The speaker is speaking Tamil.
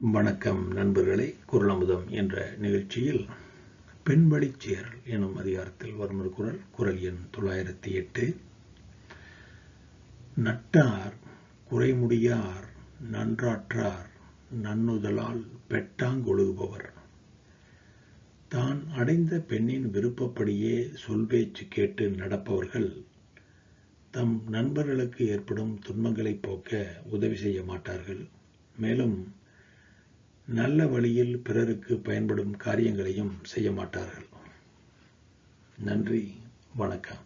வணக்கம் நண்பர்களே குரலமுதம் என்ற நிகழ்ச்சியில் பெண்வழிச் சேரல் எனும் அதிகாரத்தில் வரும் ஒரு குரல் குரல் எண் தொள்ளாயிரத்தி எட்டு நட்டார் குறைமுடியார் நன்றாற்றார் நன்னுதலால் பெட்டாங்கொழுகுபவர் தான் அடைந்த பெண்ணின் விருப்பப்படியே சொல்பேச்சு கேட்டு நடப்பவர்கள் தம் நண்பர்களுக்கு ஏற்படும் துன்பங்களை போக்க உதவி செய்ய மாட்டார்கள் மேலும் நல்ல வழியில் பிறருக்கு பயன்படும் காரியங்களையும் செய்ய மாட்டார்கள் நன்றி வணக்கம்